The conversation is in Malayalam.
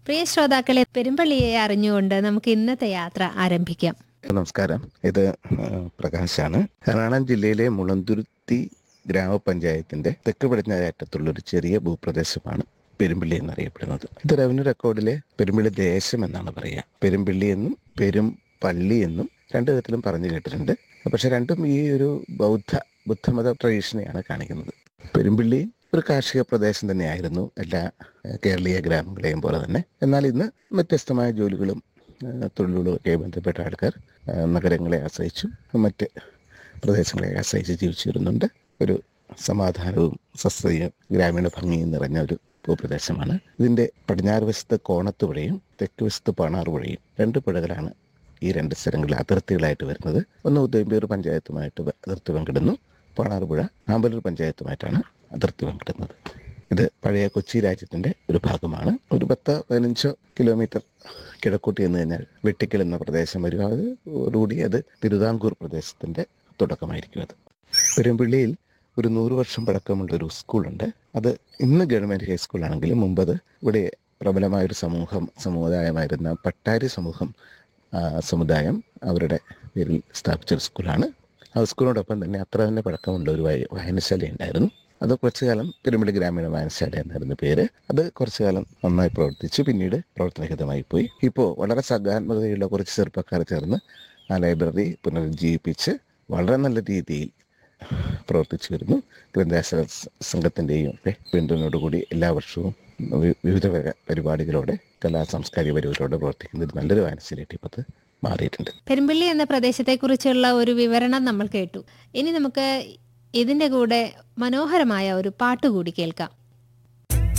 പ്രിയ ശ്രോതാക്കളെ പെരുമ്പള്ളിയെ അറിഞ്ഞുകൊണ്ട് നമുക്ക് ഇന്നത്തെ യാത്ര ആരംഭിക്കാം നമസ്കാരം ഇത് ആ, പ്രകാശാണ് എറണാകുളം ജില്ലയിലെ മുളന്തുരുത്തി ഗ്രാമപഞ്ചായത്തിന്റെ തെക്ക് പടിഞ്ഞാറ് അറ്റത്തുള്ള ഒരു ചെറിയ ഭൂപ്രദേശമാണ് പെരുമ്പിള്ളി എന്നറിയപ്പെടുന്നത് ഇത് റവന്യൂ റെക്കോർഡിലെ പെരുമ്പിള്ളി ദേശം എന്നാണ് പറയുക പെരുമ്പിള്ളി എന്നും പെരും പള്ളി എന്നും രണ്ടു വിധത്തിലും പറഞ്ഞു കേട്ടിട്ടുണ്ട് പക്ഷെ രണ്ടും ഈ ഒരു ബൗദ്ധ ബുദ്ധമത ട്രഡീഷനെയാണ് കാണിക്കുന്നത് പെരുമ്പിള്ളി ഒരു കാർഷിക പ്രദേശം തന്നെയായിരുന്നു എല്ലാ ഏഹ്, കേരളീയ ഗ്രാമങ്ങളെയും പോലെ തന്നെ എന്നാൽ ഇന്ന് വ്യത്യസ്തമായ ജോലികളും ഏഹ്, തൊഴിലുകളുമൊക്കെ ബന്ധപ്പെട്ട ആൾക്കാർ ഏഹ്, നഗരങ്ങളെ ആശ്രയിച്ചും മറ്റ് പ്രദേശങ്ങളെ ആശ്രയിച്ച് ജീവിച്ചു വരുന്നുണ്ട് ഒരു സമാധാനവും സ്വസ്ഥതയും ഗ്രാമീണ ഭംഗിയും നിറഞ്ഞ ഒരു ഭൂപ്രദേശമാണ് ഇതിന്റെ പടിഞ്ഞാറ് വശത്ത് കോണത്തുപുഴയും തെക്ക് വശത്ത് പണാറുപുഴയും രണ്ട് പുഴകളാണ് ഈ രണ്ട് സ്ഥലങ്ങളിൽ അതിർത്തികളായിട്ട് വരുന്നത് ഒന്ന് ഉദയംപേർ പഞ്ചായത്തുമായിട്ട് ബ- അതിർത്തി പങ്കിടുന്നു പാണാറുപുഴ ആമ്പലൂർ പഞ്ചായത്തുമായിട്ടാണ് അതിർത്തി പങ്കിടുന്നത് ഇത് പഴയ കൊച്ചി രാജ്യത്തിന്റെ ഒരു ഭാഗമാണ് ഒരു പത്ത് പതിനഞ്ചോ കിലോമീറ്റർ കിഴക്കോട്ട് ചെന്ന് കഴിഞ്ഞാൽ വെട്ടിക്കൽ എന്ന പ്രദേശം വരും അതോടുകൂടി അത് തിരുവിതാംകൂർ പ്രദേശത്തിന്റെ തുടക്കമായിരിക്കും അത് പെരുമ്പിള്ളിയിൽ ഒരു നൂറ് വർഷം പഴക്കമുള്ള ഒരു സ്കൂളുണ്ട് അത് ഇന്ന് ഗവൺമെന്റ് ഹൈസ്കൂളാണെങ്കിലും മുമ്പ് അത് ഇവിടെ പ്രബലമായ ഒരു സമൂഹം സമുദായമായിരുന്ന പട്ടാരി സമൂഹം ആ, സമുദായം അവരുടെ പേരിൽ സ്ഥാപിച്ച ഒരു സ്കൂളാണ് ആ സ്കൂളിനോടൊപ്പം തന്നെ അത്ര തന്നെ പഴക്കമുള്ള ഒരു വായ- വായനശാല ഉണ്ടായിരുന്നു അത് കുറച്ചു കാലം പെരുമ്പള്ളി ഗ്രാമീണ വായനശാല എന്നായിരുന്നു പേര് അത് കുറച്ചു കാലം നന്നായി പ്രവർത്തിച്ചു പിന്നീട് പ്രവർത്തനഹിതമായി പോയി ഇപ്പോൾ വളരെ സകാത്മകതയുള്ള കുറച്ച് ചെറുപ്പക്കാർ ചേർന്ന് ആ ലൈബ്രറി പുനരുജ്ജീവിപ്പിച്ച് വളരെ നല്ല രീതിയിൽ പ്രവർത്തിച്ചു വരുന്നു ഗ്രന്ഥാശാല സ- സംഘത്തിൻ്റെയും ഒക്കെ പിന്തുണയോടുകൂടി എല്ലാ വർഷവും വി- വിവിധ പര- പരിപാടികളോടെ കലാ സാംസ്കാരിക പരിപാടികളോടെ പ്രവർത്തിക്കുന്ന ഒരു നല്ലൊരു വായനശാലയായിട്ട് ഇപ്പോൾ അത് മാറിയിട്ടുണ്ട് പെരുമ്പള്ളി എന്ന പ്രദേശത്തെക്കുറിച്ചുള്ള ഒരു വിവരണം നമ്മൾ കേട്ടു ഇനി നമുക്ക് ഇതിന്റെ കൂടെ മനോഹരമായ ഒരു പാട്ട് കൂടി കേൾക്കാം